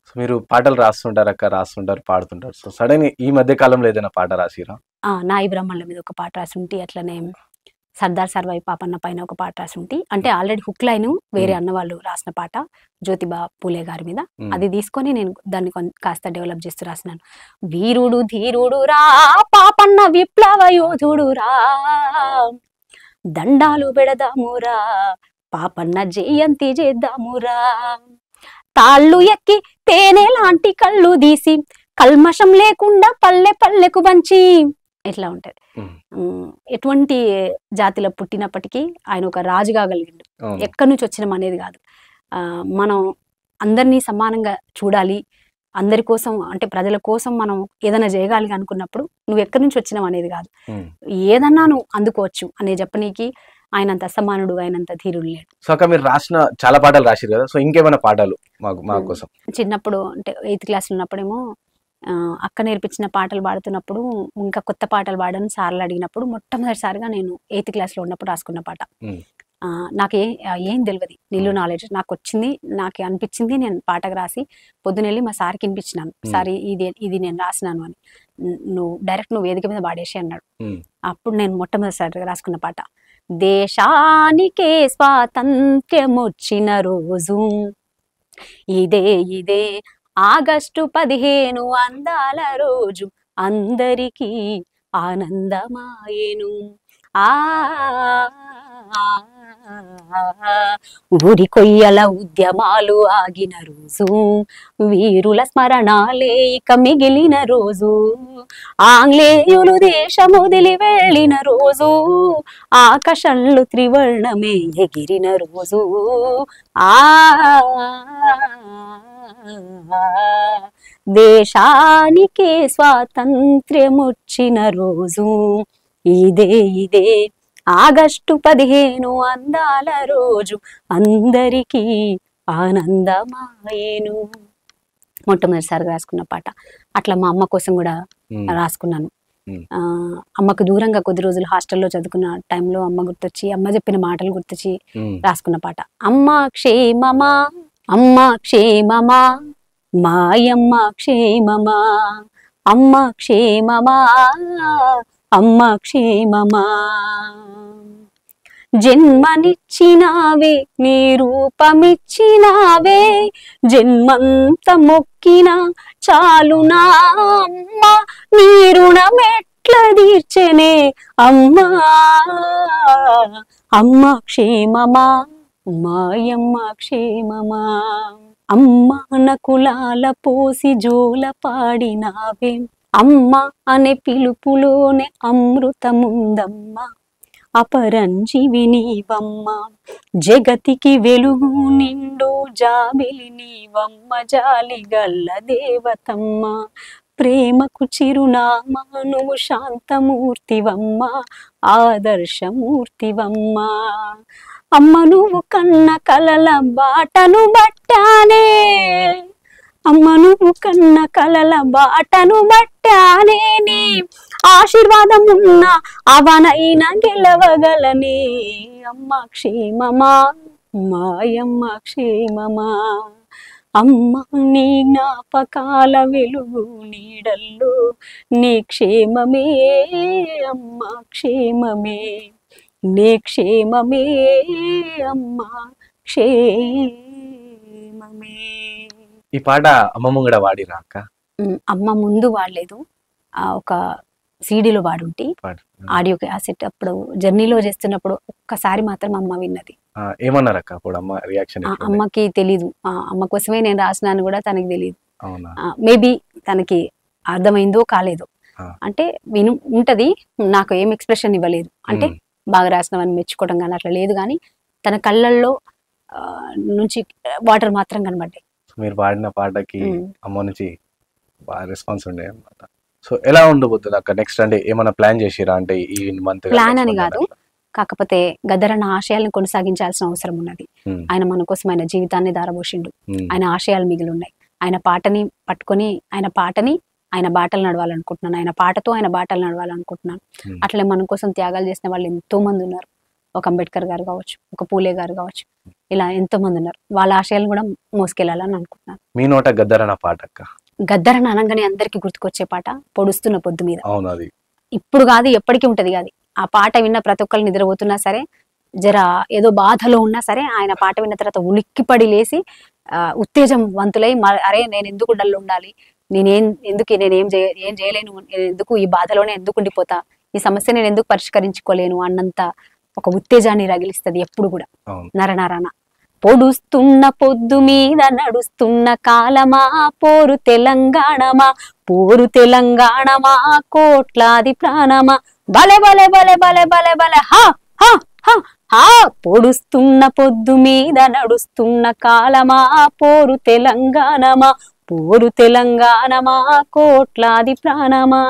So మీరు పాటలు రాస్తుంటారు అక్క రాస్తుంటారు పాడుతుంటారు సో సడన్ ఈ మధ్య కాలంలో ఏదైనా పాట రాసిరా ఆ, నాయి బ్రహ్మణుల మీద ఒక పాట రాసి ఉంటే అట్లనే సర్దార్ సర్వై పాపన్న పైన ఒక పాట రాసి ఉంటే అంటే ఆల్రెడీ హుక్ లైన్ వేరే మ్మ్. అన్న వాళ్ళు రాసిన పాట జ్యోతిబా పూలే గారి మీద మ్మ్. అది తీసుకొని నేను దాన్ని కొన్- కాస్త డెవలప్ చేస్తూ రాసినాను వీరుడు ధీరుడు రా పాపన్న విప్లవ యోధుడు రా దండాలు పెడదామురా పాపన్న జయంతి చేద్దామురా తాళ్ళు ఎక్కి తేనె లాంటి కళ్ళు తీసి కల్మషం లేకుండా పల్లె పల్లెకు వంచి ఇట్లా ఉంటది మ్మ్. ఉమ్, ఎటువంటి జాతిలో పుట్టినప్పటికీ ఆయన ఒక రాజుగా కలిగిండు అవును. ఎక్కడి నుంచి వచ్చినాం అనేది కాదు ఆ, మనం అందరినీ సమానంగా చూడాలి అందరి కోసం అంటే ప్రజల కోసం మనం ఏదైనా చేయగాలి అనుకున్నప్పుడు నువ్వు ఎక్కడి నుంచి వచ్చినావు అనేది కాదు మ్మ్. ఏదన్నా నువ్వు అందుకోవచ్చు అనే చెప్పనీకి ఆయనంత అసమానుడు ఆయనంత ధీరుడు లేడు సో అక్క మీరు రాసిన చాలా పాటలు రాసిరు కదా సో ఇంకేమైనా పాటలు మాకు మా మ్మ్. కోసం చిన్నప్పుడు అంటే ఎయిత్ క్లాస్లో ఉన్నప్పుడేమో ఆ, అక్క నేర్పించిన పాటలు పాడుతున్నప్పుడు ఇంకా కొత్త పాటలు పాడని సార్లు అడిగినప్పుడు మొట్టమొదటిసారిగా నేను ఎయిత్ క్లాస్లో ఉన్నప్పుడు రాసుకున్న పాట మ్మ్. ఆ, నాకు ఏ ఆ, ఏం తెలియదు నిల్లు నాలెడ్జ్ నాకు వచ్చింది నాకు అనిపించింది నేను పాటకు రాసి పొద్దునెళ్ళి మా సార్కి వినిపించినాను మ్మ్. సార్ ఇది ఇది నేను రాసినాను అని ను- నువ్వు డైరెక్ట్ నువ్వు వేదిక మీద పాడేసి అన్నాడు మ్మ్. అప్పుడు నేను మొట్టమొదటిసారిగా రాసుకున్న పాట దేశానికే స్వాతంత్ర్యం వచ్చిన రోజు ఇదే ఇదే ఆగస్టు పదిహేను అందాల రోజు అందరికీ ఆనందమాయేను ఆ ఊరి కొయ్యల ఉద్యమాలు ఆగిన రోజు వీరుల స్మరణాలే ఇక మిగిలిన రోజు ఆంగ్లేయులు దేశం వదిలి వెళ్ళిన రోజు ఆకాశంలో త్రివర్ణమే ఎగిరిన రోజు ఆ దేశానికే స్వాతంత్ర్యం వచ్చిన రోజు ఇదే ఇదే ఆగస్టు పదిహేను అందాల రోజు అందరికీ ఆనందమాయేను మొట్టమొదటిసారిగా రాసుకున్న పాట అట్లా మా అమ్మ కోసం కూడా మ్మ్. రాసుకున్నాను మ్మ్. ఆ, అమ్మకు దూరంగా కొద్ది రోజులు హాస్టల్లో చదువుకున్న టైంలో అమ్మ గుర్తొచ్చి అమ్మ చెప్పిన మాటలు గుర్తొచ్చి మ్మ్. రాసుకున్న పాట అమ్మ క్షేమమా అమ్మ క్షేమమా మాయమ్మ క్షేమమా అమ్మ క్షేమమా అమ్మ క్షేమమా జన్మనిచ్చినావే నీ రూపమిచ్చినావే జన్మంత మొక్కిన చాలు నా అమ్మ నీ రుణమెట్ల తీర్చెనే అమ్మా అమ్మ క్షేమమా మాయమ్మ క్షేమమా అమ్మ నకులాల పోసి జోల పాడినావే అమ్మ అనే పిలుపులోనే అమృతముందమ్మ అపరంజివి నీవమ్మ జగతికి వెలుగు నిండు జాబిలి నీవమ్మ జాలి గల్ల దేవతమ్మ ప్రేమకు చిరునామా నువ్వు శాంతమూర్తివమ్మ ఆదర్శమూర్తివమ్మ అమ్మ నువ్వు కన్న కలల బాటను బట్టానే అమ్మ నువ్వు కన్న కలల బాటను బట్టానే నీ ఆశీర్వాదం ఉన్న అవనైన గెలవగలనే అమ్మ క్షేమమా మాయమ్మ క్షేమమా అమ్మ నీ జ్ఞాపకాల వెలుగు నీడల్లో నీ క్షేమమే అమ్మ క్షేమమే నీ క్షేమమే అమ్మ క్షేమమే ఈ పాట అమ్మమ్మ కూడా వాడిరా అక్క ఉమ్, అమ్మ ముందు వాడలేదు ఆ ఒక సీడీలో వాడుంటి పాట ఆడియో క్యాసెట్ అప్పుడు జర్నీలో చేస్తున్నప్పుడు ఒక్కసారి మాత్రం అమ్మ విన్నది ఆ, ఏమన్నారు అక్క అప్పుడు అమ్మ రియాక్షన్ ఆ అమ్మకి తెలీదు ఆ అమ్మ కోసమే నేను రాసినాను కూడా తనకి తెలియదు అవునా మేబీ తనకి అర్థమైందో కాలేదో ఆ. అంటే విను ఉంటది నాకు ఏం ఎక్స్ప్రెషన్ ఇవ్వలేదు అంటే మ్మ్. బాగా రాసినవని మెచ్చుకోవడం కానీ అట్లా లేదు కానీ తన కళ్ళల్లో ఆ, నుంచి వాటర్ మాత్రం కనబడ్డాయి సో మీరు పాడిన పాటకి మ్మ్. అమ్మ నుంచి బాగా రెస్పాన్స్ ఉండే అనమాట సో ఎలా ఉండబోతుంది అక్క నెక్స్ట్ అంటే ఏమైనా ప్లాన్ చేసిరా అంటే ఈ మంత్ Plan అని కాదు. కాకపోతే గద్దరన్న ఆశయాలను కొనసాగించాల్సిన అవసరం ఉన్నది ఆయన మన కోసం ఆయన జీవితాన్ని దారబోసిండు ఆయన ఆశయాలు మిగిలి ఉన్నాయి ఆయన పాటని పట్టుకొని ఆయన పాటని ఆయన బాటలు నడవాలనుకుంటున్నాను ఆయన పాటతో ఆయన బాటలు నడవాలనుకుంటున్నాను Hmm. అట్లే మన కోసం త్యాగాలు చేసిన వాళ్ళు ఎంతో మంది ఉన్నారు ఒక అంబేద్కర్ గారు కావచ్చు ఒక పూలే గారు కావచ్చు ఇలా ఎంతో మంది ఉన్నారు వాళ్ళ ఆశయాలను కూడా మోసుకెళ్లాలని అనుకుంటున్నాను మీ నోట గద్దరన్న పాట అక్క గద్దరని అనగానే అందరికీ గుర్తుకొచ్చే పాట పొడుస్తున్న పొద్దు మీద అవును అది ఇప్పుడు కాదు ఎప్పటికీ ఉంటది కాదు ఆ పాట విన్న ప్రతి ఒక్కరు నిద్రపోతున్నా సరే జర ఏదో బాధలో ఉన్నా సరే ఆయన పాట విన్న తర్వాత ఉలిక్కిపడి లేసి ఆ, ఉత్తేజవంతులై మ- అరే నేను ఎందుకు డల్ ఉండాలి నేనేం ఎందుకు నేనేం చేయ ఏం చేయలేను నేను ఎందుకు ఈ బాధలోనే ఎందుకు ఉండిపోతా ఈ సమస్య నేను ఎందుకు పరిష్కరించుకోలేను అన్నంత ఒక ఉత్తేజాన్ని రగిలిస్తది ఎప్పుడు కూడా అవును నరనరన పొడుస్తున్న పొద్దు మీద నడుస్తున్న కాలమా పోరు తెలంగాణమా పోరు తెలంగాణమా కోట్లాది ప్రాణమా బలె బలె బలె బలె బలె బలె హా హా హా హా పొడుస్తున్న పొద్దు మీద నడుస్తున్న కాలమా పోరు తెలంగాణమా పోరు తెలంగాణమా కోట్లాది ప్రాణమా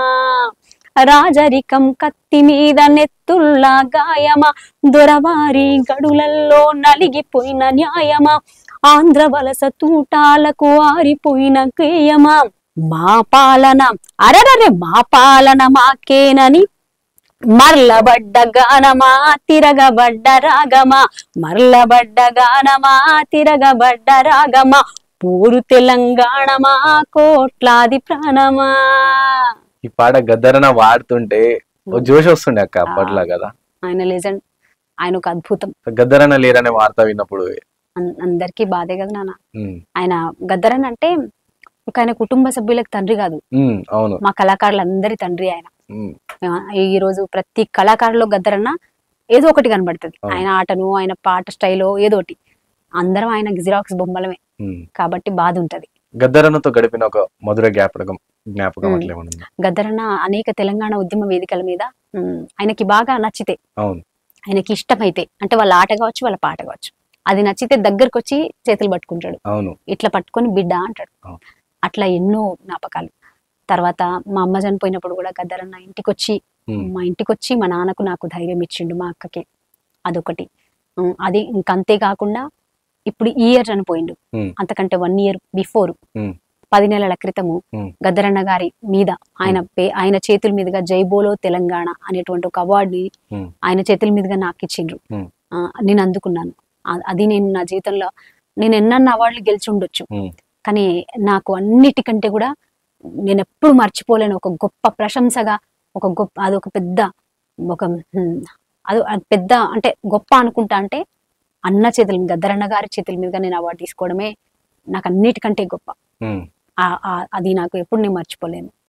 రాజరికం కత్తి మీద నెత్తుల్లా గాయమా దొరవారి గడులల్లో నలిగిపోయిన న్యాయమా ఆంధ్ర వలస తూటాలకు ఆరిపోయిన గేయమా మా పాలన అరరరే మా పాలన మాకేనని మర్లబడ్డ గానమా తిరగబడ్డ రాగమా మర్లబడ్డ గానమా తిరగబడ్డ రాగమా పూరు తెలంగాణమా కోట్లాది ప్రాణమా ఈ పాట గద్దరన్న వాడుతుంటే ఓ జోష్ వస్తుండే అక్క అప్పట్లో కదా ఆయన లెజెండ్ ఆయన ఒక అద్భుతం గద్దరన్న లేరనే వార్త విన్నప్పుడు అన్- అందరికీ బాధే కదా నాన్న ఉమ్, ఆయన గద్దరన్ అంటే ఒక ఆయన కుటుంబ సభ్యులకు తండ్రి కాదు ఉమ్, అవును మా కళాకారులందరి తండ్రి ఆయన ఉమ్, ఆ, ఈ రోజు ప్రతి కళాకారులో గద్దరన్న ఏదో ఒకటి కనబడుతుంది అవును. ఆయన ఆటను ఆయన పాట స్టైలో ఏదో ఒకటి అందరం ఆయన జిరాక్స్ బొమ్మలమే ఉమ్. కాబట్టి బాధ ఉంటది గద్దరన్నతో గడిపిన ఒక మధుర జ్ఞాపకం జ్ఞాపకం ఉమ్. అట్లా ఏమన్నా ఉందా? గద్దరన్న అనేక తెలంగాణ ఉద్యమ వేదికల మీద ఉమ్, ఆయనకి బాగా నచ్చితే అవును ఆయనకి ఇష్టమైతే అంటే వాళ్ళ ఆట కావచ్చు వాళ్ళ పాట కావచ్చు అది నచ్చితే దగ్గరకు వచ్చి చేతులు పట్టుకుంటాడు అవును ఇట్లా పట్టుకొని బిడ్డ అంటాడు అవును. అట్లా ఎన్నో జ్ఞాపకాలు తర్వాత మా అమ్మ చనిపోయినప్పుడు కూడా గద్దరన్న ఇంటికి వచ్చి ఉమ్, మా ఇంటికి వచ్చి మా నాన్నకు నాకు ధైర్యం ఇచ్చిండు మా అక్కకి అదొకటి ఉమ్, అది ఇంకంతే కాకుండా ఇప్పుడు ఈ ఇయర్ చనిపోయిండు ఉమ్, అంతకంటే వన్ ఇయర్ బిఫోర్ ఉమ్, పది నెలల క్రితము ఉమ్. గద్దరన్న గారి మీద ఆయన పే ఆయన చేతుల మీదుగా జైబోలో తెలంగాణ అనేటువంటి ఒక అవార్డుని ఉమ్, ఆయన చేతుల మీదుగా నాకు ఇచ్చిండ్రు ఉమ్. ఆ, నేను అందుకున్నాను ఆ- అది నేను నా జీవితంలో నేను ఎన్నన్న అవార్డులు గెలిచి ఉండొచ్చు ఉమ్, కానీ నాకు అన్నిటికంటే కూడా నేను ఎప్పుడు మర్చిపోలేను ఒక గొప్ప ప్రశంసగా ఒక గొప్ప అదొక పెద్ద ఒక హ్మ్, అది అది పెద్ద అంటే గొప్ప అనుకుంటా అంటే అన్న చేతుల మీద గద్దరన్న గారి చేతుల మీదుగా నేను అవార్డు తీసుకోవడమే నాకు అన్నిటికంటే గొప్ప ఉమ్. ఆ- ఆ- అది నాకు ఎప్పుడు నేను మర్చిపోలేను